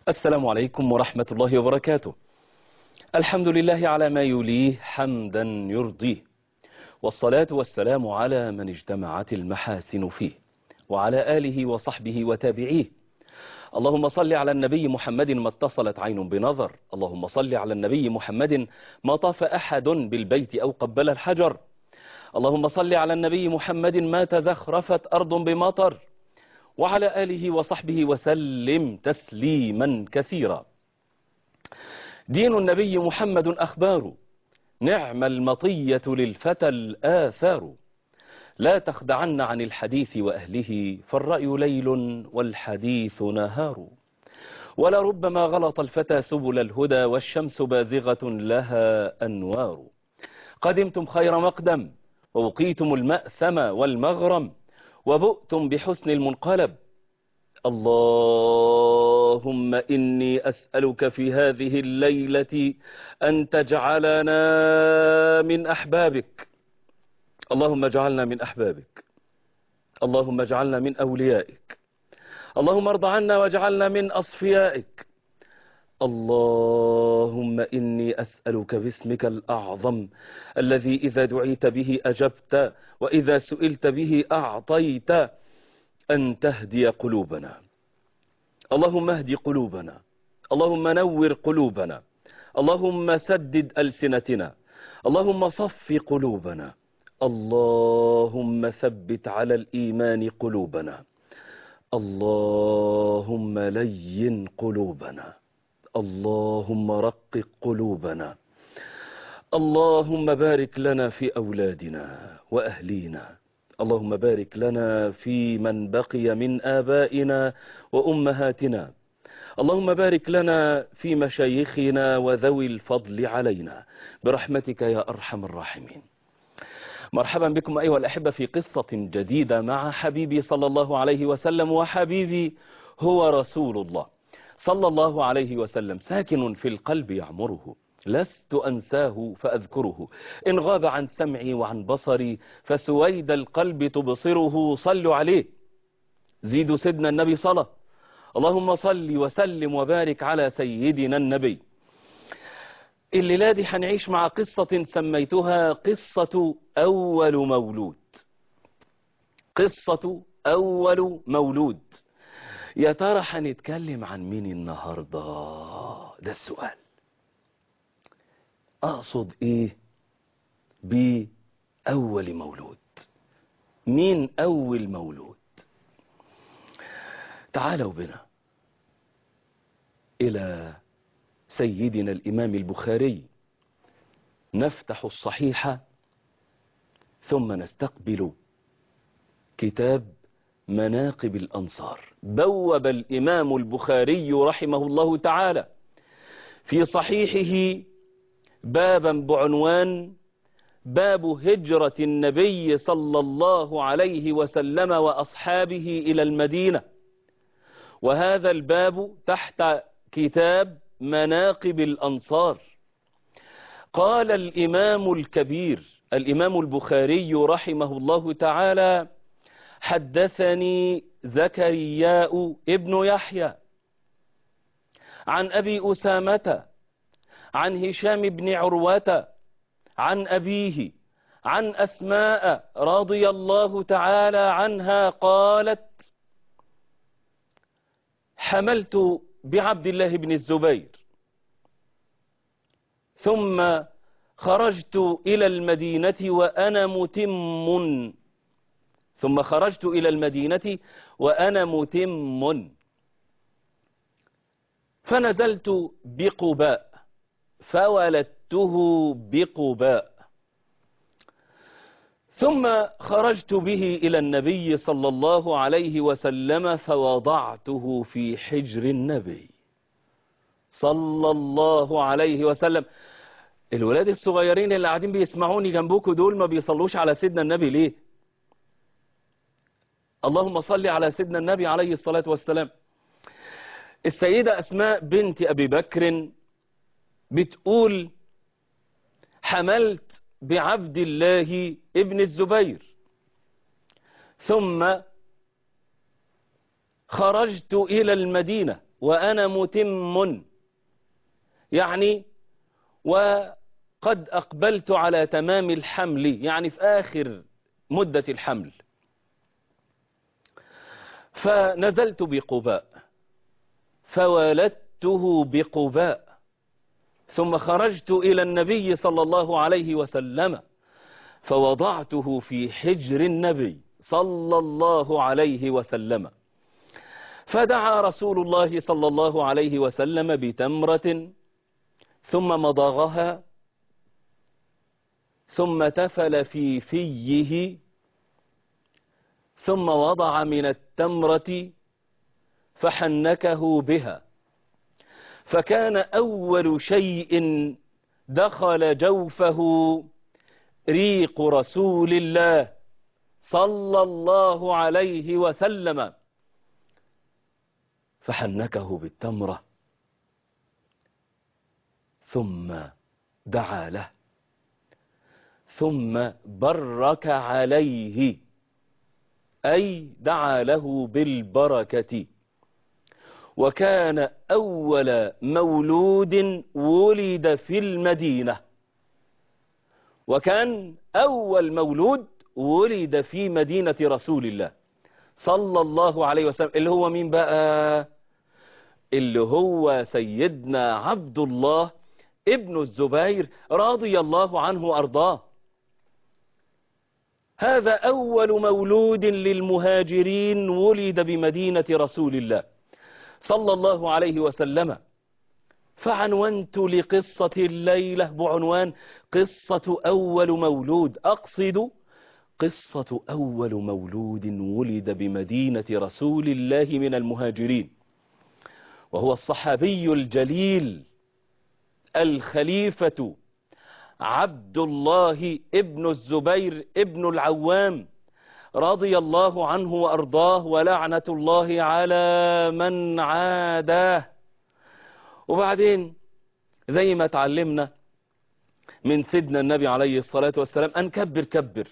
السلام عليكم ورحمة الله وبركاته الحمد لله على ما يليه حمدا يرضيه والصلاة والسلام على من اجتمعت المحاسن فيه وعلى آله وصحبه وتابعيه اللهم صل على النبي محمد ما اتصلت عين بنظر اللهم صل على النبي محمد ما طاف أحد بالبيت أو قبل الحجر اللهم صل على النبي محمد ما تزخرفت أرض بمطر وعلى آله وصحبه وسلم تسليما كثيرا دين النبي محمد أخبار نعم المطية للفتى الآثار لا تخدعن عن الحديث وأهله فالرأي ليل والحديث نهار ولربما غلط الفتى سبل الهدى والشمس بازغة لها أنوار قدمتم خير مقدم ووقيتم المأثم والمغرم وبؤتم بحسن المنقلب اللهم إني أسألك في هذه الليلة أن تجعلنا من أحبابك اللهم اجعلنا من أحبابك اللهم اجعلنا من أوليائك اللهم ارض عنا واجعلنا من أصفيائك اللهم إني أسألك باسمك الأعظم الذي إذا دعيت به أجبت وإذا سئلت به أعطيت أن تهدي قلوبنا اللهم اهدي قلوبنا اللهم نور قلوبنا اللهم سدد ألسنتنا اللهم صف قلوبنا اللهم ثبت على الإيمان قلوبنا اللهم لين قلوبنا اللهم رقق قلوبنا اللهم بارك لنا في أولادنا وأهلينا اللهم بارك لنا في من بقي من آبائنا وأمهاتنا اللهم بارك لنا في مشايخنا وذوي الفضل علينا برحمتك يا أرحم الراحمين مرحبا بكم أيها الأحبة في قصة جديدة مع حبيبي صلى الله عليه وسلم وحبيبي هو رسول الله صلى الله عليه وسلم ساكن في القلب يعمره لست أنساه فأذكره إن غاب عن سمعي وعن بصري فسويد القلب تبصره صلوا عليه زيدوا سيدنا النبي صلى اللهم صل وسلم وبارك على سيدنا النبي الليلة دي هنعيش مع قصة سميتها قصة أول مولود قصة أول مولود يا ترى هنتكلم عن مين النهاردة ده السؤال أقصد إيه بأول مولود مين أول مولود تعالوا بنا إلى سيدنا الإمام البخاري نفتح الصحيح ثم نستقبل كتاب مناقب الأنصار بوب الإمام البخاري رحمه الله تعالى في صحيحه بابا بعنوان باب هجرة النبي صلى الله عليه وسلم وأصحابه إلى المدينة وهذا الباب تحت كتاب مناقب الأنصار قال الإمام الكبير الإمام البخاري رحمه الله تعالى حدثني زكرياء ابن يحيى عن أبي أسامة عن هشام بن عروة عن أبيه عن أسماء رضي الله تعالى عنها قالت حملت بعبد الله بن الزبير ثم خرجت إلى المدينة وأنا متم ثم خرجت إلى المدينة وأنا متم فنزلت بقباء فولدته بقباء ثم خرجت به إلى النبي صلى الله عليه وسلم فوضعته في حجر النبي صلى الله عليه وسلم الولاد الصغيرين اللي قاعدين بيسمعوني جنبكم دول ما بيصلوش على سيدنا النبي ليه اللهم صل على سيدنا النبي عليه الصلاة والسلام السيدة أسماء بنت أبي بكر بتقول حملت بعبد الله ابن الزبير ثم خرجت إلى المدينة وأنا متم يعني وقد أقبلت على تمام الحمل يعني في آخر مدة الحمل فنزلت بقباء فولدته بقباء ثم خرجت إلى النبي صلى الله عليه وسلم فوضعته في حجر النبي صلى الله عليه وسلم فدعا رسول الله صلى الله عليه وسلم بتمرة ثم مضغها ثم تفل في فيه ثم وضع من التمرة فحنكه بها فكان أول شيء دخل جوفه ريق رسول الله صلى الله عليه وسلم فحنكه بالتمرة ثم دعا له ثم برك عليه أي دعا له بالبركة وكان أول مولود ولد في المدينة وكان أول مولود ولد في مدينة رسول الله صلى الله عليه وسلم اللي هو مين بقى اللي هو سيدنا عبد الله ابن الزبير رضي الله عنه وأرضاه هذا أول مولود للمهاجرين ولد بمدينة رسول الله صلى الله عليه وسلم فعنونت لقصة الليلة بعنوان قصة أول مولود أقصد قصة أول مولود ولد بمدينة رسول الله من المهاجرين وهو الصحابي الجليل الخليفة عبد الله ابن الزبير ابن العوام رضي الله عنه وأرضاه ولعنة الله على من عاداه وبعدين زي ما تعلمنا من سيدنا النبي عليه الصلاة والسلام أن كبر كبر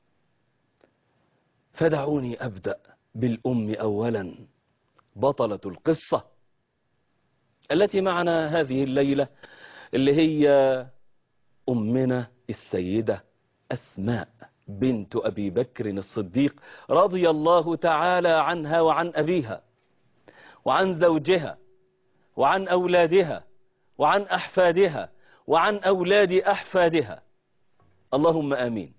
فدعوني أبدأ بالأم أولا بطلة القصة التي معنا هذه الليلة اللي هي أمنا السيدة أسماء بنت أبي بكر الصديق رضي الله تعالى عنها وعن أبيها وعن زوجها وعن أولادها وعن أحفادها وعن أولاد أحفادها اللهم آمين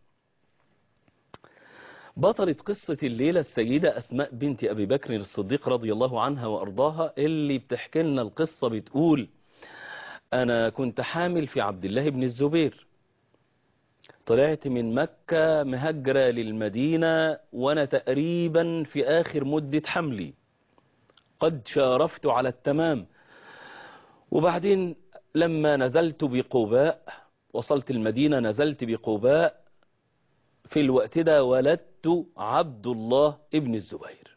بطلة قصة الليلة السيدة أسماء بنت أبي بكر الصديق رضي الله عنها وأرضاها اللي بتحكي لنا القصة بتقول أنا كنت حامل في عبد الله بن الزبير طلعت من مكة مهجرة للمدينة وأنا تقريبا في آخر مدة حملي قد شارفت على التمام وبعدين لما نزلت بقباء وصلت المدينة نزلت بقباء في الوقت ده ولدت عبد الله ابن الزبير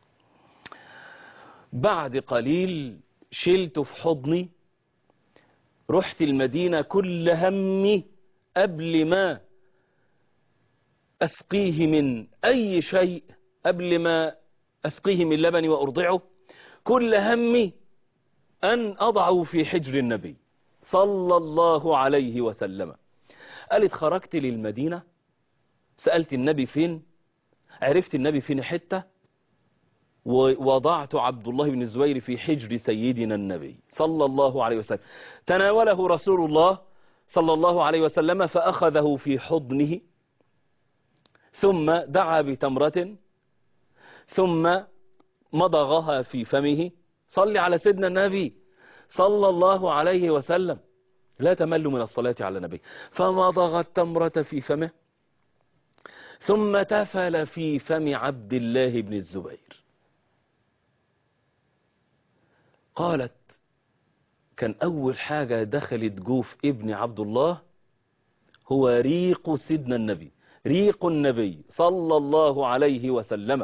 بعد قليل شلته في حضني رحت المدينة كل همي قبل ما أسقيه من أي شيء قبل ما أسقيه من لبني وأرضعه كل همي أن أضعه في حجر النبي صلى الله عليه وسلم قالت خرجت للمدينة سألت النبي فين عرفت النبي فين حتة ووضعت عبد الله بن الزبير في حجر سيدنا النبي صلى الله عليه وسلم تناوله رسول الله صلى الله عليه وسلم فأخذه في حضنه ثم دعا بتمرة ثم مضغها في فمه صل على سيدنا النبي صلى الله عليه وسلم لا تمل من الصلاة على النبي فمضغ التمرة في فمه ثم تفل في فم عبد الله بن الزبير قالت كان أول حاجة دخلت جوف ابن عبد الله هو ريق سيدنا النبي ريق النبي صلى الله عليه وسلم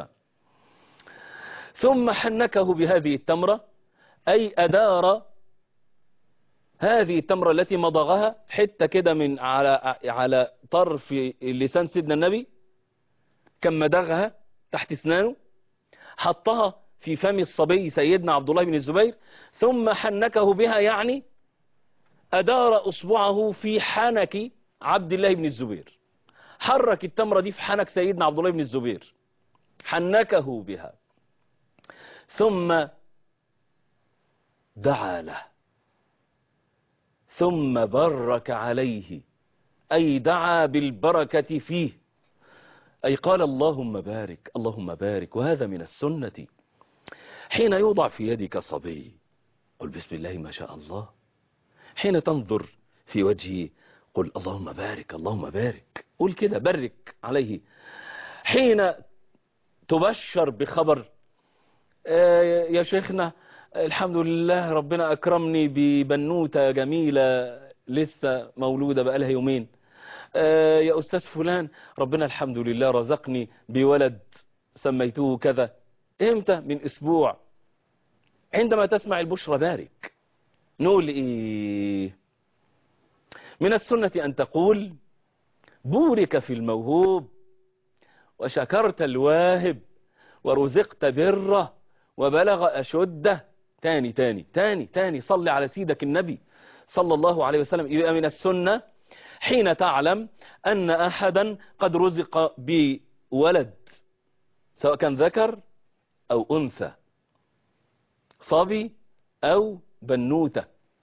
ثم حنكه بهذه التمرة أي أدار هذه التمرة التي مضغها حتة كده من على على طرف لسان سيدنا النبي كان مدغها تحت اسنانه حطها في فم الصبي سيدنا عبد الله بن الزبير ثم حنكه بها يعني أدار أصبعه في حنك عبد الله بن الزبير حرك التمرة دي في حنك سيدنا عبد الله بن الزبير حنكه بها ثم دعا له ثم برك عليه أي دعا بالبركة فيه أي قال اللهم بارك اللهم بارك وهذا من السنة حين يوضع في يدك صبي قل بسم الله ما شاء الله حين تنظر في وجهي قل اللهم بارك اللهم بارك قل كده برك عليه حين تبشر بخبر آه يا شيخنا الحمد لله ربنا أكرمني ببنوتة جميلة لسه مولودة بقالها يومين آه يا أستاذ فلان ربنا الحمد لله رزقني بولد سميته كذا امتى من أسبوع عندما تسمع البشرى بارك نقول إيه من السنة أن تقول بورك في الموهوب وشكرت الواهب ورزقت بره وبلغ أشده تاني تاني تاني تاني صل على سيدك النبي صلى الله عليه وسلم يبقى من السنة حين تعلم أن أحدا قد رزق بولد سواء كان ذكر أو أنثى صبي أو بنوتة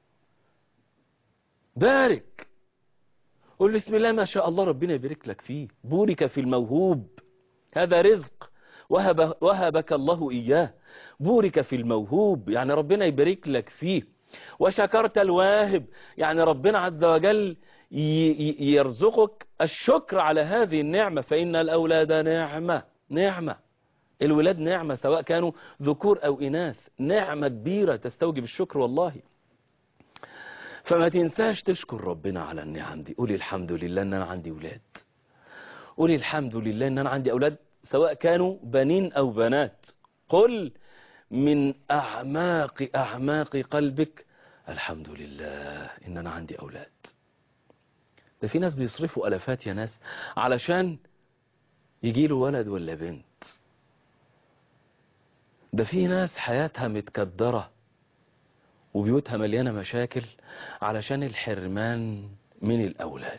بارك قل بسم الله ما شاء الله ربنا يبارك لك فيه بورك في الموهوب هذا رزق وهب وهبك الله إياه بورك في الموهوب يعني ربنا يبارك لك فيه وشكرت الواهب يعني ربنا عز وجل يرزقك الشكر على هذه النعمة فإن الأولاد نعمة نعمة الولاد نعمة سواء كانوا ذكور أو إناث نعمة كبيرة تستوجب الشكر والله فما تنساش تشكر ربنا على النعم دي قولي الحمد لله ان انا عندي ولاد قولي الحمد لله ان انا عندي اولاد سواء كانوا بنين او بنات قل من اعماق اعماق قلبك الحمد لله ان انا عندي اولاد ده في ناس بيصرفوا الافات يا ناس علشان يجي له ولد ولا بنت ده في ناس حياتها متكدره وبيوتها مليانة مشاكل علشان الحرمان من الأولاد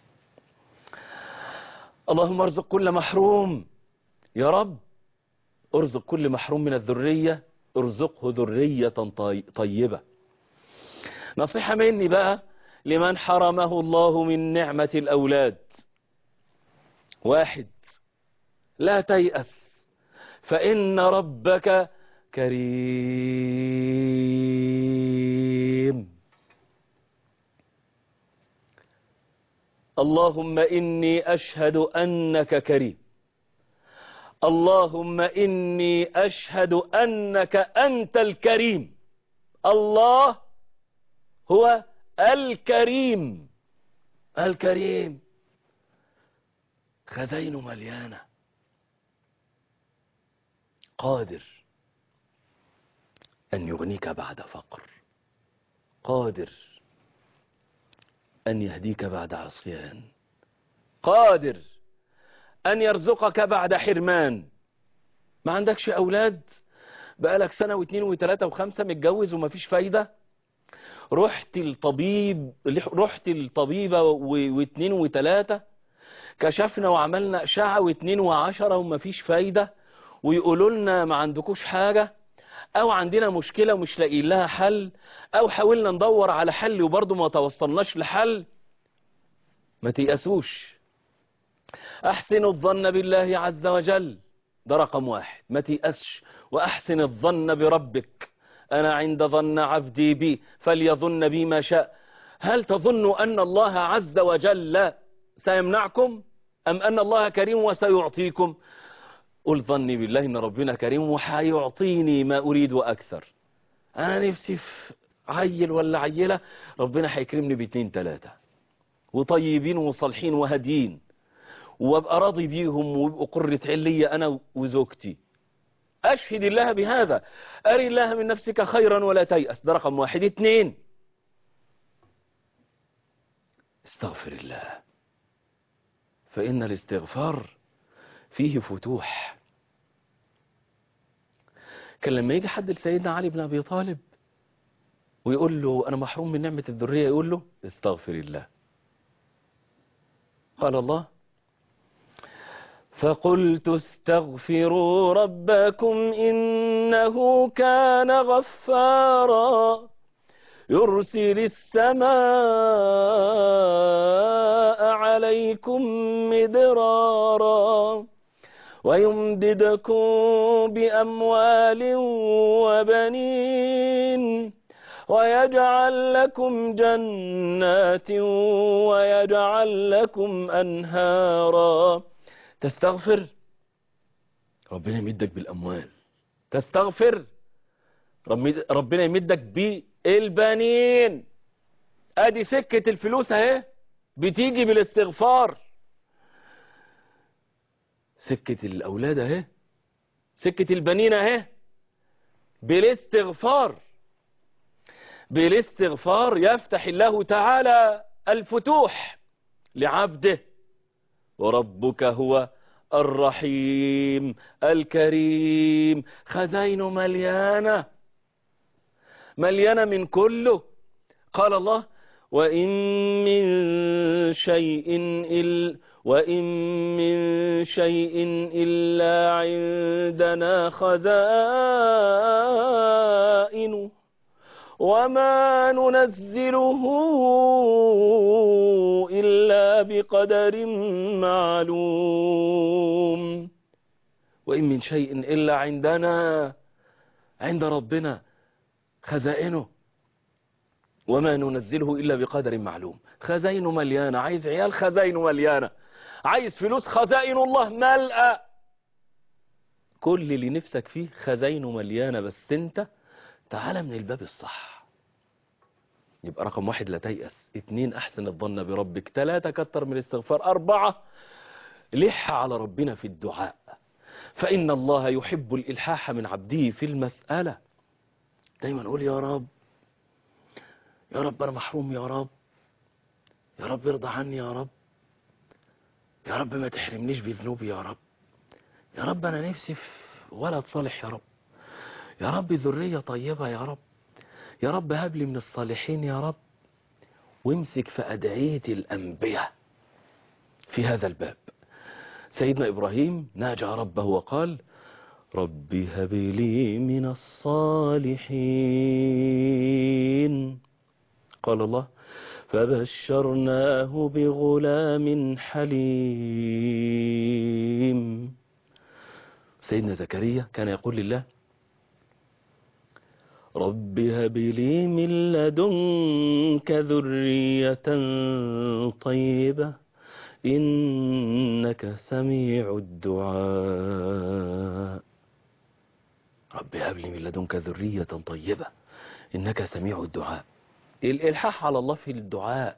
اللهم ارزق كل محروم يا رب ارزق كل محروم من الذرية ارزقه ذرية طيبة نصيحة مني بقى لمن حرمه الله من نعمة الأولاد واحد لا تيأس فإن ربك كريم اللهم إني أشهد أنك كريم اللهم إني أشهد أنك أنت الكريم الله هو الكريم الكريم خزين مليانة قادر أن يغنيك بعد فقر قادر أن يهديك بعد عصيان قادر أن يرزقك بعد حرمان ما عندكش أولاد بقالك سنة واثنين وثلاثة وخمسة متجوز ومفيش فايدة رحت الطبيب رحت الطبيبة واثنين وثلاثة كشفنا وعملنا أشعة واثنين وعشرة ومفيش فايدة ويقولوا لنا ما عندكوش حاجة او عندنا مشكلة ومش لاقيين لها حل او حاولنا ندور على حل وبرضه ما توصلناش لحل ما تيأسوش احسن الظن بالله عز وجل ده رقم واحد ما تيأسش واحسن الظن بربك انا عند ظن عبدي بي فليظن بي ما شاء هل تظن ان الله عز وجل سيمنعكم ام ان الله كريم وسيعطيكم قل ظني بالله ان ربنا كريم وحيعطيني ما اريد واكثر انا نفسي في عيل ولا عيلة ربنا هيكرمني باتنين تلاتة وطيبين وصالحين وهاديين وابقى راضي بيهم ويبقوا قرة علية انا وزوجتي اشهد الله بهذا اري الله من نفسك خيرا ولا تيأس ده رقم واحد اتنين استغفر الله فان الاستغفار فيه فتوح كان لما يجي حد لسيدنا علي بن أبي طالب ويقول له أنا محروم من نعمة الذرية يقول له استغفر الله قال الله فقلت استغفروا ربكم إنه كان غفارا يرسل السماء عليكم مدرارا ويمددكم بأموال وبنين ويجعل لكم جنات ويجعل لكم أنهارا تستغفر ربنا يمدك بالأموال تستغفر ربنا يمدك بالبنين ادي سكة الفلوس اهي بتيجي بالاستغفار سكة الاولاد اهي سكة البنين اهي بالاستغفار بالاستغفار يفتح الله تعالى الفتوح لعبده وربك هو الرحيم الكريم خزين مليانة مليانة من كله قال الله وإن من شيء إلا وإن من شيء إلا عندنا خزائنه وما ننزله إلا بقدر معلوم وإن من شيء إلا عندنا عند ربنا خزائنه وما ننزله إلا بقدر معلوم خزائن مليانة عايز عيال خزائن مليانة عايز فلوس خزائن الله ملأ كل اللي نفسك فيه خزائنه مليانة بس انت تعال من الباب الصح يبقى رقم واحد لا تيأس اتنين احسن الظن بربك تلاتة كتر من الاستغفار اربعة لح على ربنا في الدعاء فإن الله يحب الإلحاح من عبده في المسألة دايما نقول يا رب يا رب أنا محروم يا رب يا رب ارضى عني يا رب يا رب ما تحرمنيش بذنوبي يا رب يا رب أنا نفسي في ولد صالح يا رب يا رب ذرية طيبة يا رب يا رب هب لي من الصالحين يا رب وامسك في أدعية الأنبياء في هذا الباب سيدنا إبراهيم ناجى ربه وقال رب هب لي من الصالحين قال الله فبشرناه بغلام حليم سيدنا زكريا كان يقول لله رب هب لي من لدنك ذرية طيبة إنك سميع الدعاء رب هب لي من لدنك ذرية طيبة إنك سميع الدعاء الإلحاح على الله في الدعاء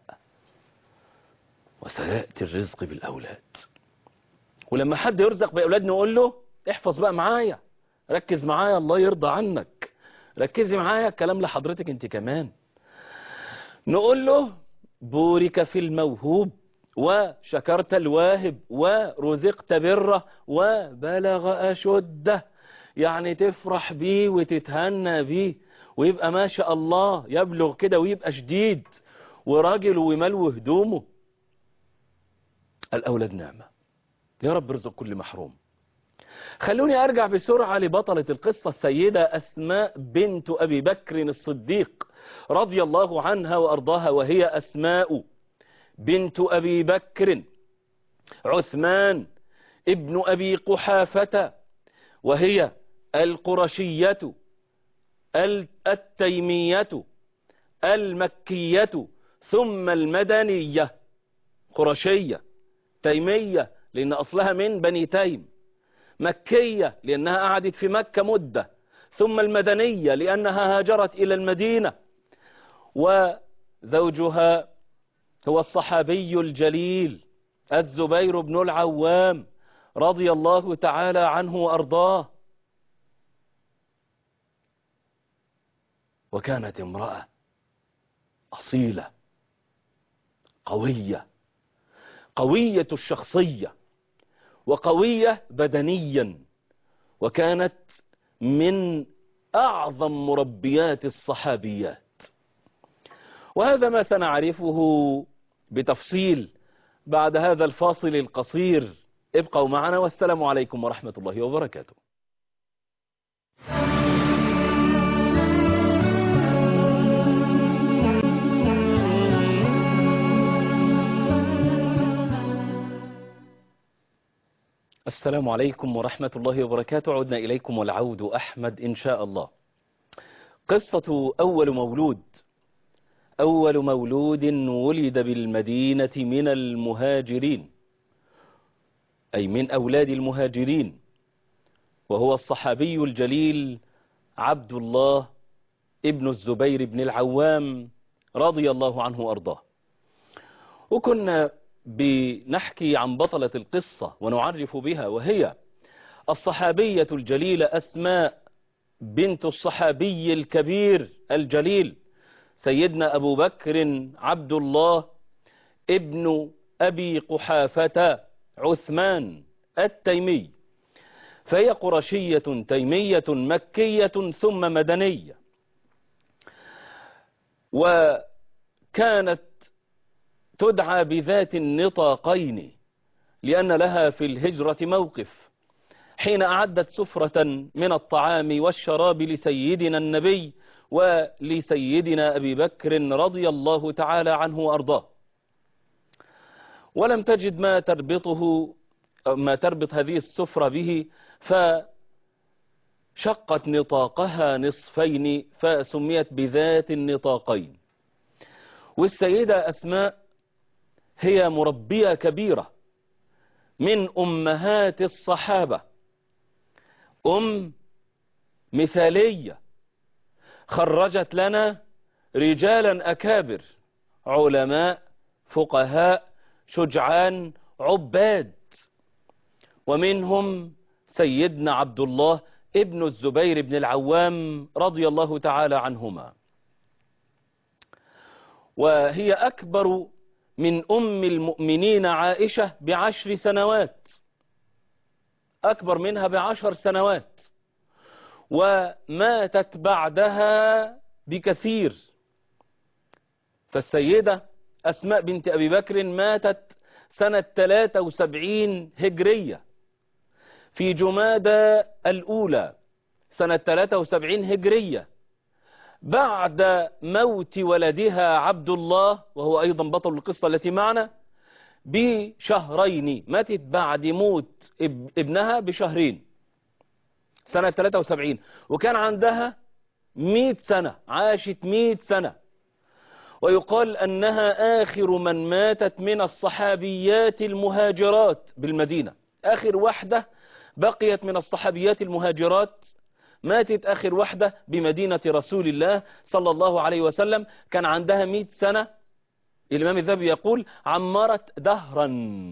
وسيأتي الرزق بالأولاد ولما حد يرزق بأولاد نقول له احفظ بقى معايا ركز معايا الله يرضى عنك ركزي معايا الكلام لحضرتك انت كمان نقول له بورك في الموهوب وشكرت الواهب ورزقت بره وبلغ أشده يعني تفرح بيه وتتهنى بيه ويبقى ما شاء الله يبلغ كده ويبقى شديد وراجل وملو هدومه الأولاد نعمة يا رب ارزق كل محروم خلوني أرجع بسرعة لبطلة القصة السيدة أسماء بنت أبي بكر الصديق رضي الله عنها وأرضاها وهي أسماء بنت أبي بكر عثمان ابن أبي قحافة وهي القرشية التيمية المكية ثم المدنية قرشية تيمية لأن أصلها من بني تيم مكية لأنها قعدت في مكة مدة ثم المدنية لأنها هاجرت إلى المدينة وزوجها هو الصحابي الجليل الزبير بن العوام رضي الله تعالى عنه وأرضاه وكانت امرأة أصيلة قوية قوية الشخصية وقوية بدنيا وكانت من أعظم مربيات الصحابيات وهذا ما سنعرفه بتفصيل بعد هذا الفاصل القصير ابقوا معنا والسلام عليكم ورحمة الله وبركاته السلام عليكم ورحمة الله وبركاته عدنا إليكم والعود أحمد إن شاء الله قصة أول مولود أول مولود ولد بالمدينة من المهاجرين أي من أولاد المهاجرين وهو الصحابي الجليل عبد الله ابن الزبير بن العوام رضي الله عنه وأرضاه وكنا بنحكي عن بطلة القصة ونعرف بها وهي الصحابية الجليلة أسماء بنت الصحابي الكبير الجليل سيدنا أبو بكر عبد الله ابن أبي قحافة عثمان التيمي فهي قرشية تيمية مكية ثم مدنية وكانت تدعى بذات النطاقين لأن لها في الهجرة موقف حين أعدت سفرة من الطعام والشراب لسيدنا النبي ولسيدنا أبي بكر رضي الله تعالى عنه وأرضاه ولم تجد ما تربطه ما تربط هذه السفرة به فشقت نطاقها نصفين فسميت بذات النطاقين والسيدة أسماء هي مربية كبيرة من أمهات الصحابة أم مثالية خرجت لنا رجالا أكابر علماء فقهاء شجعان عباد ومنهم سيدنا عبد الله ابن الزبير بن العوام رضي الله تعالى عنهما وهي أكبر من أم المؤمنين عائشة بعشر سنوات أكبر منها بعشر سنوات وماتت بعدها بكثير فالسيدة أسماء بنت أبي بكر ماتت سنة 73 هجرية في جمادى الأولى سنة 73 هجرية بعد موت ولدها عبد الله وهو أيضا بطل القصة التي معنا بشهرين ماتت بعد موت ابنها بشهرين سنة 73 وكان عندها 100 سنة عاشت 100 سنة ويقال أنها آخر من ماتت من الصحابيات المهاجرات بالمدينة آخر واحدة بقيت من الصحابيات المهاجرات ماتت آخر واحدة بمدينة رسول الله صلى الله عليه وسلم كان عندها 100 سنة الإمام الذهبي يقول عمرت دهرا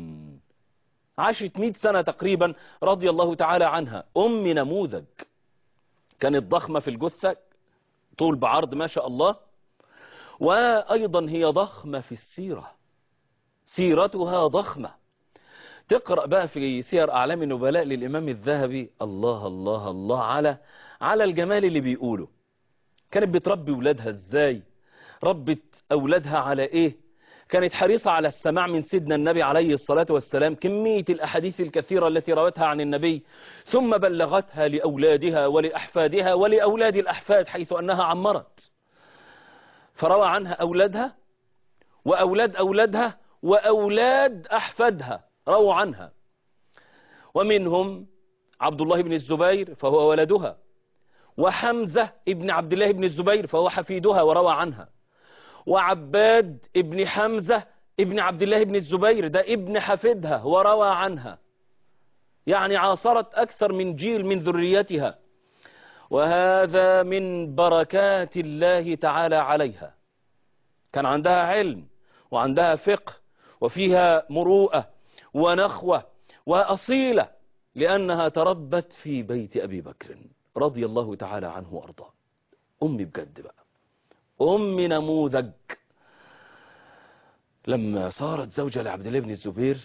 عاشت 100 سنة تقريبا رضي الله تعالى عنها أم نموذج كانت ضخمة في الجثة طول بعرض ما شاء الله وأيضا هي ضخمة في السيرة سيرتها ضخمة تقرأ بقى في سير أعلام النبلاء للإمام الذهبي الله الله الله على على الجمال اللي بيقوله كانت بتربي ولادها ازاي ربت أولادها على إيه كانت حريصة على السماع من سيدنا النبي عليه الصلاة والسلام كمية الأحاديث الكثيرة التي روتها عن النبي ثم بلغتها لأولادها ولأحفادها ولأولاد الأحفاد حيث أنها عمرت فروى عنها أولادها وأولاد أولادها وأولاد أحفادها رووا عنها ومنهم عبد الله بن الزبير فهو ولدها وحمزة ابن عبد الله بن الزبير فهو حفيدها وروى عنها وعباد ابن حمزة ابن عبد الله بن الزبير ده ابن حفيدها وروى عنها يعني عاصرت أكثر من جيل من ذريتها وهذا من بركات الله تعالى عليها كان عندها علم وعندها فقه وفيها مروءة ونخوة وأصيلة لأنها تربت في بيت أبي بكر رضي الله تعالى عنه وأرضاه أمي بجد بقى أم نموذج لما صارت زوجة لعبد الله بن الزبير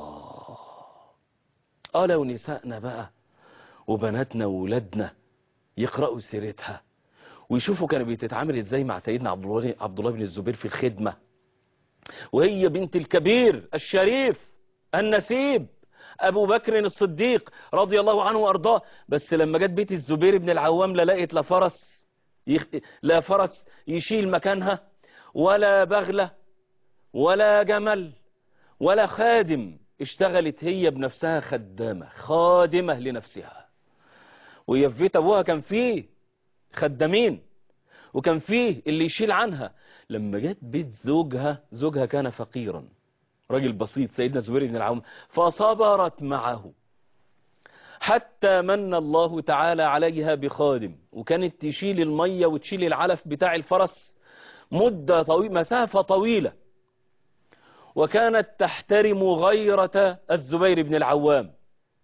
آه آه لو نسائنا بقى وبناتنا وولادنا يقرأوا سيرتها ويشوفوا كانوا بتتعامل ازاي مع سيدنا عبد الله عبد الله بن الزبير في الخدمة وهي بنت الكبير الشريف النسيب ابو بكر الصديق رضي الله عنه وارضاه بس لما جت بيت الزبير بن العوام لا لقيت لا فرس يخ... لا فرس يشيل مكانها ولا بغلة ولا جمل ولا خادم اشتغلت هي بنفسها خدامة خادمة لنفسها وهي في بيت ابوها كان فيه خدامين وكان فيه اللي يشيل عنها لما جت بيت زوجها زوجها كان فقيرا راجل بسيط سيدنا زبير بن العوام فصبرت معه حتى من الله تعالى عليها بخادم وكانت تشيل المية وتشيل العلف بتاع الفرس مدة طويلة مسافة طويلة وكانت تحترم غيرة الزبير بن العوام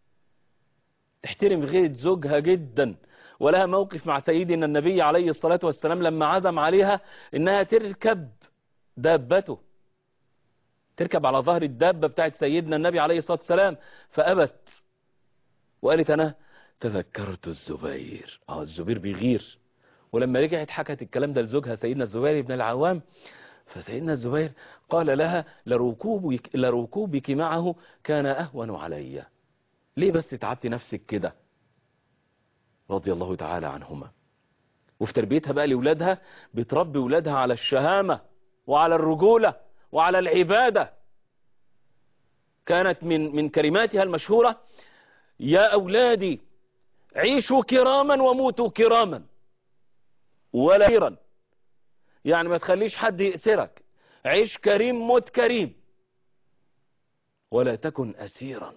تحترم غيرة زوجها جدا ولها موقف مع سيدنا النبي عليه الصلاة والسلام لما عزم عليها انها تركب دابته تركب على ظهر الدابة بتاعت سيدنا النبي عليه الصلاة والسلام فأبت وقالت أنا تذكرت الزبير اه الزبير بيغير ولما رجعت حكت الكلام ده لزوجها سيدنا الزبير بن العوام فسيدنا الزبير قال لها لركوبك, لركوبك معه كان أهون علي ليه بس تعبت نفسك كده رضي الله تعالى عنهما وفي تربيتها بقى لأولادها بتربي أولادها على الشهامة وعلى الرجولة وعلى العبادة كانت من من كلماتها المشهورة يا أولادي عيشوا كراما وموتوا كراما ولا كيرا يعني ما تخليش حد يأسرك عيش كريم موت كريم ولا تكن أسيرا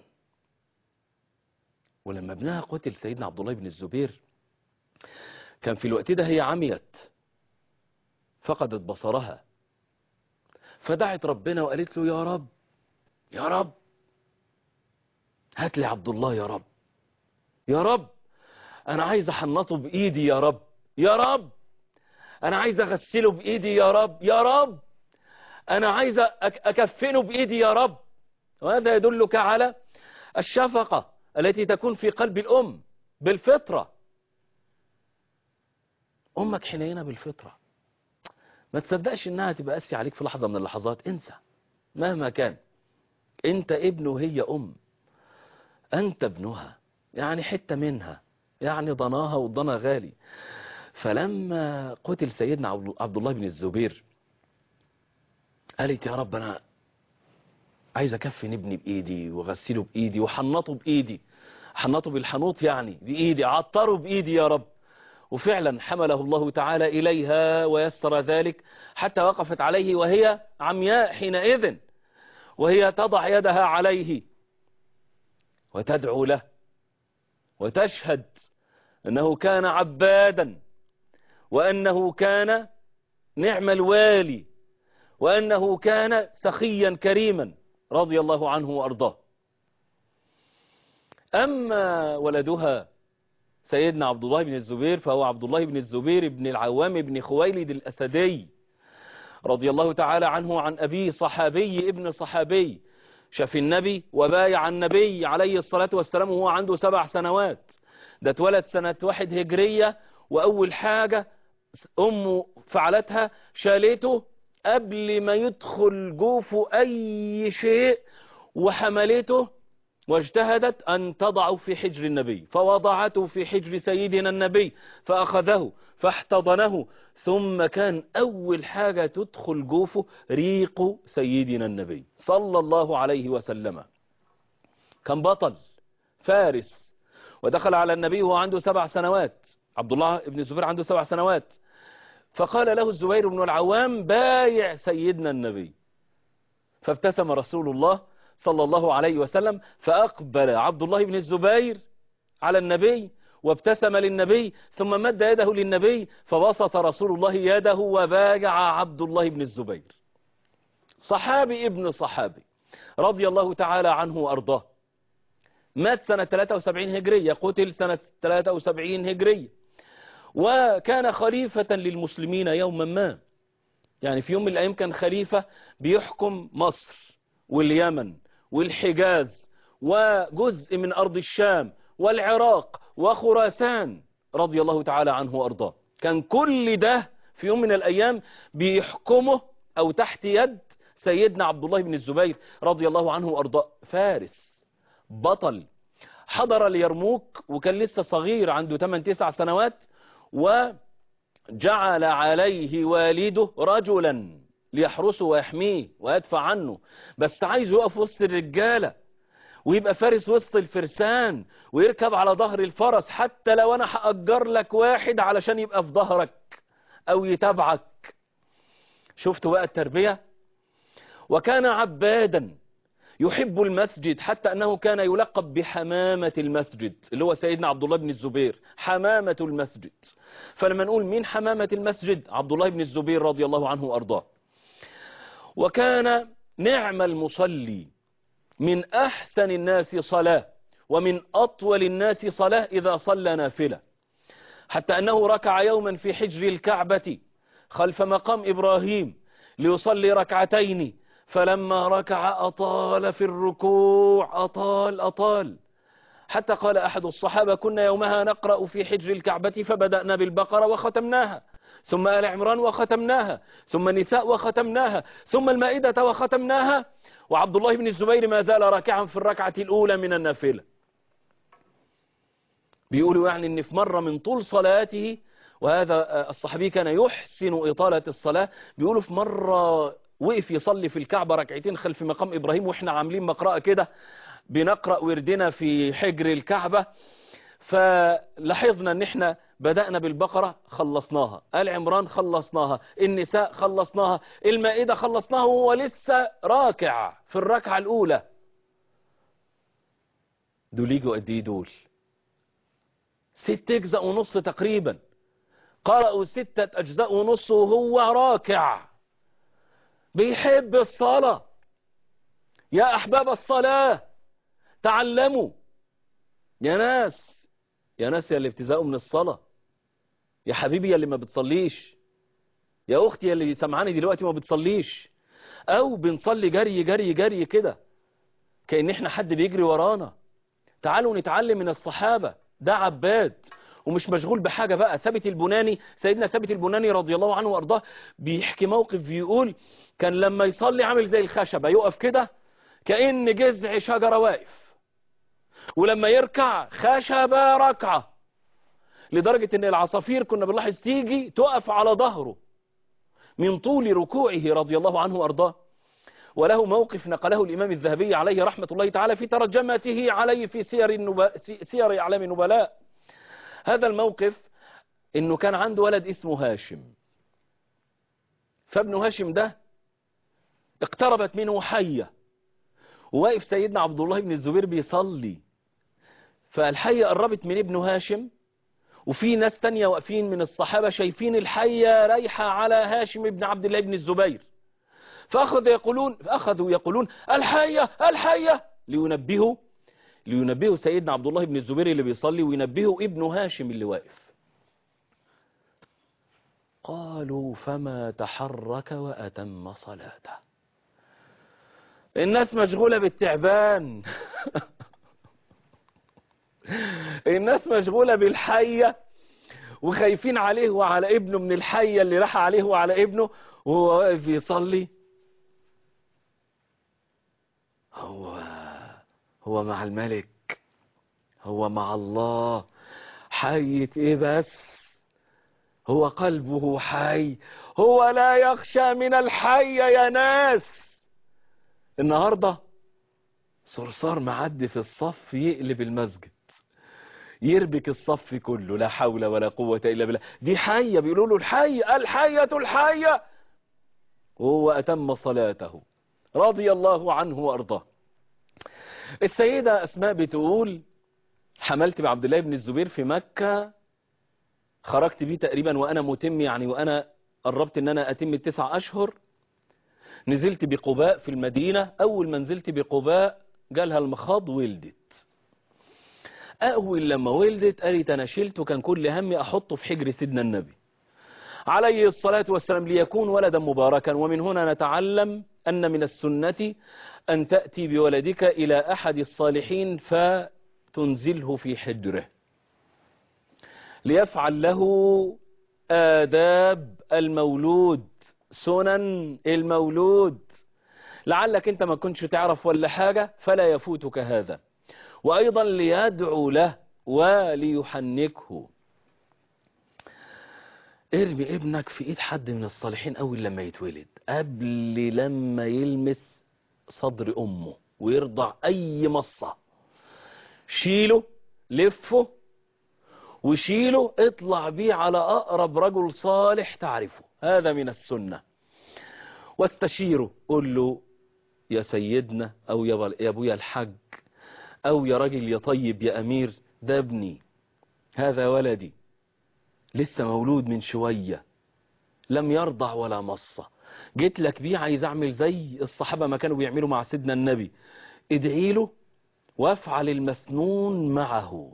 ولما ابنها قتل سيدنا عبد الله بن الزبير كان في الوقت ده هي عميت فقدت بصرها فدعت ربنا وقالت له يا رب يا رب هات لي عبد الله يا رب يا رب انا عايز احنطه بايدي يا رب يا رب انا عايز اغسله بايدي يا رب يا رب انا عايز اكفنه بايدي يا رب وهذا يدلك على الشفقة التي تكون في قلب الام بالفطرة امك حنينة بالفطرة ما تصدقش انها تبقى قاسية عليك في لحظة من اللحظات انسى مهما كان انت ابن وهي ام انت ابنها يعني حتة منها يعني ضناها والضنا غالي فلما قتل سيدنا عبد الله بن الزبير قالت يا رب انا عايز اكفن ابني بايدي واغسله بايدي وحنطه بايدي حنطه بالحنوط يعني بايدي عطره بايدي يا رب وفعلا حمله الله تعالى إليها ويسر ذلك حتى وقفت عليه وهي عمياء حينئذ وهي تضع يدها عليه وتدعو له وتشهد أنه كان عبادا وأنه كان نعم الوالي وأنه كان سخيا كريما رضي الله عنه وأرضاه أما ولدها سيدنا عبد الله بن الزبير فهو عبد الله بن الزبير بن العوام بن خويلد الأسدي رضي الله تعالى عنه عن أبيه صحابي ابن صحابي شاف النبي وبايع النبي عليه الصلاة والسلام وهو عنده سبع سنوات ده اتولد سنة واحد هجرية وأول حاجة أمه فعلتها شالته قبل ما يدخل جوفه أي شيء وحملته واجتهدت أن تضع في حجر النبي فوضعته في حجر سيدنا النبي فأخذه فاحتضنه ثم كان أول حاجة تدخل جوفه ريق سيدنا النبي صلى الله عليه وسلم كان بطل فارس ودخل على النبي وهو عنده سبع سنوات عبد الله بن الزبير عنده سبع سنوات فقال له الزبير بن العوام بايع سيدنا النبي فابتسم رسول الله صلى الله عليه وسلم فأقبل عبد الله بن الزبير على النبي وابتسم للنبي ثم مد يده للنبي فبسط رسول الله يده وبايع عبد الله بن الزبير صحابي ابن صحابي رضي الله تعالى عنه وأرضاه مات سنة 73 هجرية قتل سنة 73 هجرية وكان خليفة للمسلمين يوما ما يعني في يوم من الأيام كان خليفة بيحكم مصر واليمن والحجاز وجزء من أرض الشام والعراق وخراسان رضي الله تعالى عنه وأرضاه كان كل ده في يوم من الأيام بيحكمه أو تحت يد سيدنا عبد الله بن الزبير رضي الله عنه وأرضاه فارس بطل حضر اليرموك وكان لسه صغير عنده 8-9 سنوات وجعل عليه والده رجلا ليحرسه ويحميه ويدفع عنه بس عايز يقف وسط الرجالة ويبقى فارس وسط الفرسان ويركب على ظهر الفرس حتى لو انا هأجر لك واحد علشان يبقى في ظهرك او يتابعك شفتوا بقى التربية وكان عبادا يحب المسجد حتى أنه كان يلقب بحمامة المسجد اللي هو سيدنا عبد الله بن الزبير حمامة المسجد فلما نقول مين حمامة المسجد عبد الله بن الزبير رضي الله عنه وأرضاه وكان نعم المصلي من أحسن الناس صلاة ومن أطول الناس صلاة إذا صلى نافلة حتى أنه ركع يوما في حجر الكعبة خلف مقام إبراهيم ليصلي ركعتين فلما ركع أطال في الركوع أطال أطال حتى قال أحد الصحابة كنا يومها نقرأ في حجر الكعبة فبدأنا بالبقرة وختمناها ثم آل عمران وختمناها ثم نساء وختمناها ثم المائدة وختمناها وعبد الله بن الزبير ما زال راكعا في الركعة الأولى من النافلة بيقولوا يعني ان في مرة من طول صلاته وهذا الصحابي كان يحسن إطالة الصلاة بيقولوا في مرة وقف يصلي في الكعبة ركعتين خلف مقام إبراهيم وإحنا عاملين مقرأة كده بنقرأ وردنا في حجر الكعبة فلاحظنا ان احنا بدأنا بالبقرة خلصناها آل عمران خلصناها النساء خلصناها المائدة خلصناها وهو لسه راكع في الركعة الأولى دول يجوا قد ايه دول ست أجزاء ونص تقريبا قرأوا ستة أجزاء ونص وهو راكع بيحب الصلاة يا أحباب الصلاة تعلموا يا ناس يا ناس يا اللي بتزهقوا من الصلاة يا حبيبي يا اللي ما بتصليش يا أختي يا اللي سمعاني دلوقتي ما بتصليش أو بنصلي جري جري جري كده كأن احنا حد بيجري ورانا تعالوا نتعلم من الصحابة ده عباد ومش مشغول بحاجة بقى ثابت البناني سيدنا ثابت البناني رضي الله عنه وارضاه بيحكي موقف بيقول كان لما يصلي عامل زي الخشبة يقف كده كأن جذع شجرة واقف ولما يركع خشبة ركعة لدرجة ان العصافير كنا بنلاحظ تيجي تقف على ظهره من طول ركوعه رضي الله عنه وارضاه وله موقف نقله الإمام الذهبي عليه رحمة الله تعالى في ترجمته عليه في سير, النبا... سير أعلام النبلاء هذا الموقف انه كان عنده ولد اسمه هاشم فابن هاشم ده اقتربت منه حية وواقف سيدنا عبد الله بن الزبير بيصلي فالحية قربت من ابن هاشم وفي ناس تانية واقفين من الصحابة شايفين الحية رايحة على هاشم بن عبد الله بن الزبير فأخذ يقولون فأخذوا يقولون الحية الحية لينبهوا لينبهوا سيدنا عبد الله بن الزبير اللي بيصلي وينبهوا ابن هاشم اللي واقف قالوا فما تحرك وأتم صلاته الناس مشغولة بالتعبان الناس مشغولة بالحية وخايفين عليه وعلى ابنه من الحية اللي راح عليه وعلى ابنه وهو واقف يصلي هو هو مع الملك هو مع الله حية ايه بس هو قلبه حي هو لا يخشى من الحية يا ناس النهاردة صرصار معدي في الصف يقلب المسجد يربك الصف كله لا حول ولا قوة إلا بالله دي حية بيقولوا له الحية الحية الحية وهو أتم صلاته رضي الله عنه وأرضاه السيدة أسماء بتقول حملت بعبد الله بن الزبير في مكة خرجت بيه تقريبا وأنا متم يعني وأنا قربت أن أنا أتم التسع أشهر نزلت بقباء في المدينة أول ما نزلت بقباء جالها المخاض ولدت أول لما ولدت قالت أنا شلت وكان كل همي أحطه في حجر سيدنا النبي عليه الصلاة والسلام ليكون ولدا مباركا ومن هنا نتعلم أن من السنة أن تأتي بولدك إلى أحد الصالحين فتنزله في حجره ليفعل له آداب المولود سنن المولود لعلك انت ما كنتش تعرف ولا حاجة فلا يفوتك هذا وأيضا ليدعو له وليحنكه ارمي ابنك في ايد حد من الصالحين اول لما يتولد قبل لما يلمس صدر امه ويرضع اي مصة شيله لفه وشيله اطلع بيه على اقرب رجل صالح تعرفه هذا من السنة واستشيره قل له يا سيدنا او يا ابويا الحج او يا راجل يا طيب يا امير ده ابني هذا ولدي لسه مولود من شوية لم يرضع ولا مصة جيت لك بيه عايز اعمل زي الصحابة ما كانوا بيعملوا مع سيدنا النبي ادعي له وافعل المسنون معه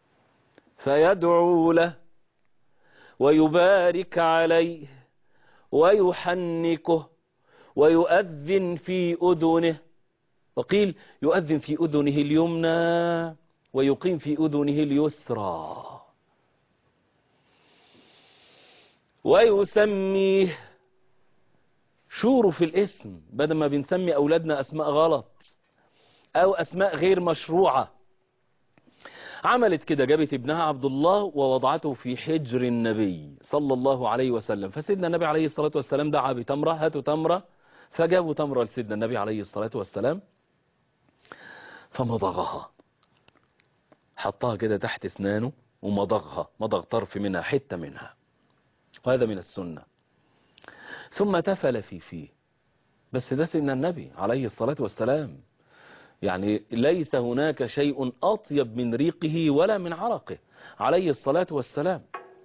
فيدعو له ويبارك عليه ويحنكه ويؤذن في أذنه وقيل يؤذن في أذنه اليمنى ويقيم في أذنه اليسرى ويسميه شوروا في الاسم بدل ما بنسمي أولادنا أسماء غلط أو أسماء غير مشروعة عملت كده جابت ابنها عبد الله ووضعته في حجر النبي صلى الله عليه وسلم فسيدنا النبي عليه الصلاة والسلام دعا بتمرة هاتوا تمرة فجابوا تمرة لسيدنا النبي عليه الصلاة والسلام فمضغها حطها كده تحت اسنانه ومضغها مضغ طرف منها حتة منها وهذا من السنة ثم تفل في فيه بس ده سيدنا النبي عليه الصلاة والسلام يعني ليس هناك شيء أطيب من ريقه ولا من عرقه عليه الصلاة والسلام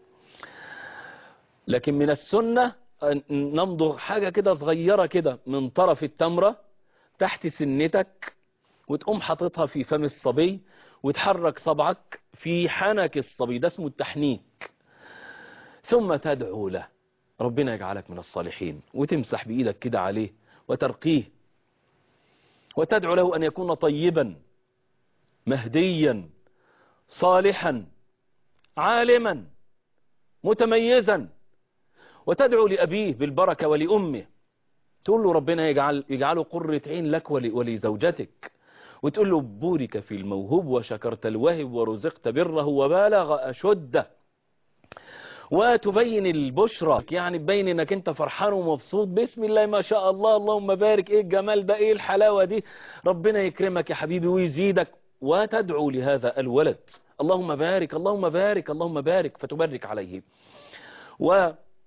لكن من السنة أن نمضغ حاجة كده صغيرة كده من طرف التمرة تحت سنتك وتقوم حاططها في فم الصبي وتحرك صبعك في حنك الصبي ده اسمه التحنيك ثم تدعو له ربنا يجعلك من الصالحين وتمسح بإيدك كده عليه وترقيه وتدعو له أن يكون طيبا مهديا صالحا عالما متميزا وتدعو لأبيه بالبركة ولأمه تقول له ربنا يجعل يجعله قرة عين لك ولزوجتك وتقول له بورك في الموهوب وشكرت الوهب ورزقت بره وبالغ أشده وتبين البشرى يعني تبين انك انت فرحان ومبسوط بسم الله ما شاء الله اللهم بارك ايه الجمال ده ايه الحلاوة دي ربنا يكرمك يا حبيبي ويزيدك وتدعو لهذا الولد اللهم بارك اللهم بارك اللهم بارك فتبارك عليه و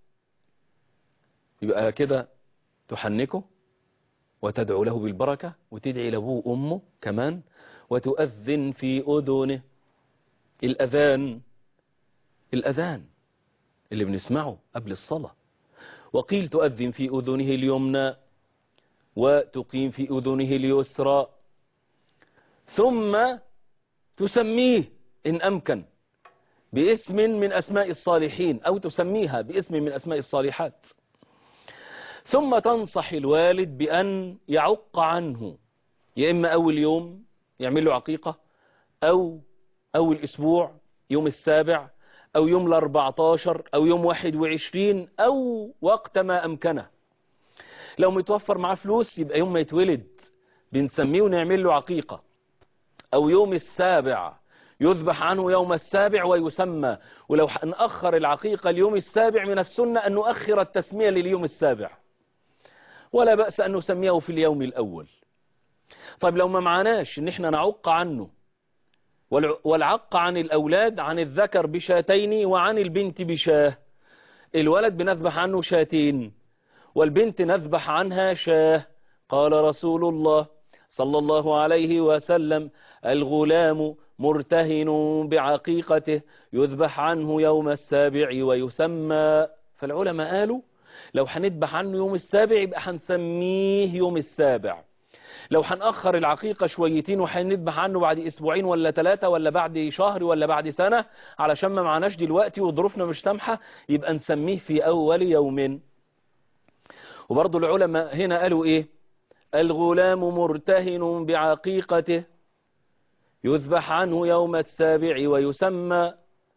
يبقى كده تحنكه وتدعو له بالبركة وتدعي لابوه وامه كمان وتؤذن في أذنه الأذان الأذان اللي بنسمعه قبل الصلاة وقيل تؤذن في أذنه اليمنى وتقيم في أذنه اليسرى ثم تسميه إن أمكن باسم من أسماء الصالحين أو تسميها باسم من أسماء الصالحات ثم تنصح الوالد بأن يعق عنه يا إما أول يوم يعمل له عقيقة أو أول أسبوع يوم السابع أو يوم الأربعتاشر أو يوم واحد وعشرين أو وقت ما أمكنه لو متوفر معاه فلوس يبقى يوم ما يتولد بنسميه ونعمل له عقيقة أو يوم السابع يذبح عنه يوم السابع ويسمى ولو نأخر العقيقة اليوم السابع من السنة أن نؤخر التسمية لليوم السابع ولا بأس أن نسميه في اليوم الأول طيب لو ما معناش ان احنا نعق عنه والعق عن الأولاد عن الذكر بشاتين وعن البنت بشاه الولد بنذبح عنه شاتين والبنت نذبح عنها شاه قال رسول الله صلى الله عليه وسلم الغلام مرتهن بعقيقته يذبح عنه يوم السابع ويسمى فالعلماء قالوا لو هنذبح عنه يوم السابع يبقى هنسميه يوم السابع لو هنأخر العقيقة شويتين وهنذبح عنه بعد اسبوعين ولا ثلاثة ولا بعد شهر ولا بعد سنة علشان ما معناش دلوقتي وظروفنا مش سامحة يبقى نسميه في اول يوم وبرضو العلماء هنا قالوا ايه الغلام مرتهن بعقيقته يذبح عنه يوم السابع ويسمى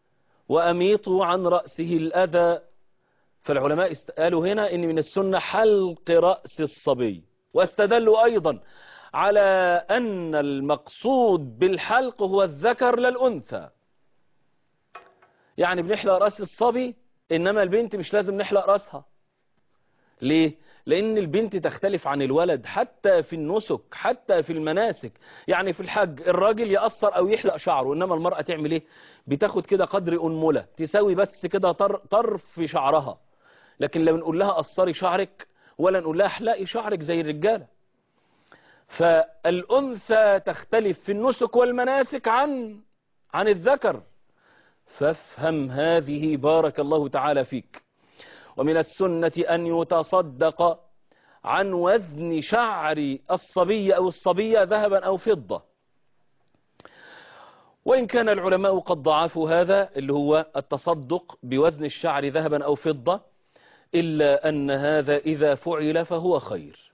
وأميطوا عن رأسه الأذى فالعلماء قالوا هنا إن من السنة حلق رأس الصبي واستدلوا أيضا على أن المقصود بالحلق هو الذكر للأنثى يعني بنحلق رأس الصبي إنما البنت مش لازم نحلق رأسها ليه؟ لأن البنت تختلف عن الولد حتى في النسك حتى في المناسك يعني في الحج الراجل يقصر أو يحلق شعره إنما المرأة تعمل إيه؟ بتاخد كده قدر أنملة تساوي بس كده طرف شعرها لكن لا بنقول لها قصري شعرك ولا نقول لها احلقي شعرك زي الرجالة فالأنثى تختلف في النسك والمناسك عن عن الذكر فافهم هذه بارك الله تعالى فيك ومن السنة أن يتصدق عن وزن شعر الصبي أو الصبية ذهبا أو فضة وإن كان العلماء قد ضعفوا هذا اللي هو التصدق بوزن الشعر ذهبا أو فضة إلا أن هذا إذا فعل فهو خير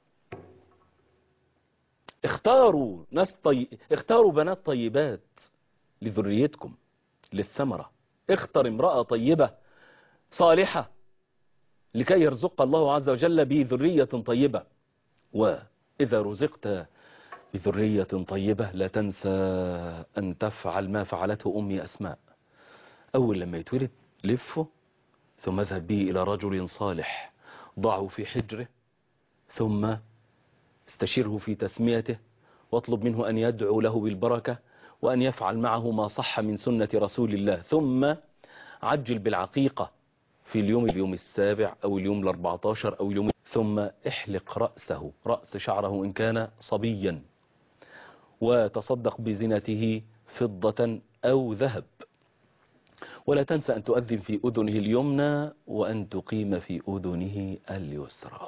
اختاروا ناس طي... اختاروا بنات طيبات لذريتكم للثمرة اختر امرأة طيبة صالحة لكي يرزق الله عز وجل بذرية طيبة وإذا رزقت بذرية طيبة لا تنسى أن تفعل ما فعلته أمي أسماء أول لما يتولد لفه ثم اذهب به إلى رجل صالح ضعه في حجره ثم استشره في تسميته واطلب منه أن يدعو له بالبركة وأن يفعل معه ما صح من سنة رسول الله ثم عجل بالعقيقة في اليوم اليوم السابع أو اليوم الأربعتاشر أو اليوم ثم احلق رأسه رأس شعره إن كان صبيا وتصدق بزنته فضة أو ذهب ولا تنسى أن تؤذن في أذنه اليمنى وأن تقيم في أذنه اليسرى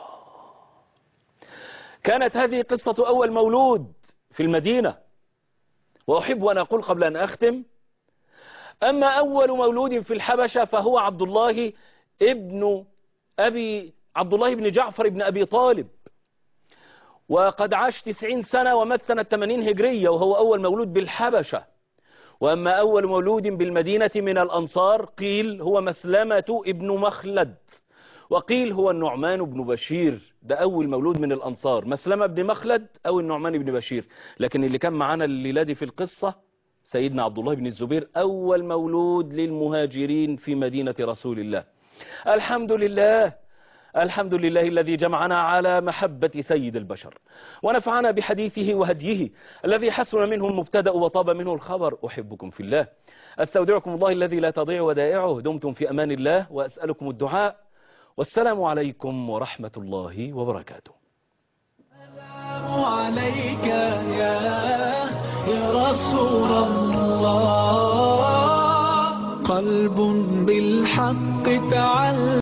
كانت هذه قصة أول مولود في المدينة وأحب أن أقول قبل أن أختم أما أول مولود في الحبشة فهو عبد الله ابن أبي عبد الله بن جعفر بن أبي طالب وقد عاش تسعين سنة ومات سنة 80 هجرية وهو أول مولود بالحبشة وأما أول مولود بالمدينة من الأنصار قيل هو مسلمة ابن مخلد وقيل هو النعمان بن بشير ده أول مولود من الأنصار مسلمة بن مخلد أو النعمان بن بشير لكن اللي كان معانا الليلة دي في القصة سيدنا عبد الله بن الزبير أول مولود للمهاجرين في مدينة رسول الله الحمد لله الحمد لله الذي جمعنا على محبة سيد البشر ونفعنا بحديثه وهديه الذي حسن منه المبتدأ وطاب منه الخبر أحبكم في الله أستودعكم الله الذي لا تضيع ودائعه دمتم في أمان الله وأسألكم الدعاء والسلام عليكم ورحمة الله وبركاته السلام عليك يا يا رسول الله قلب بالحق تعلق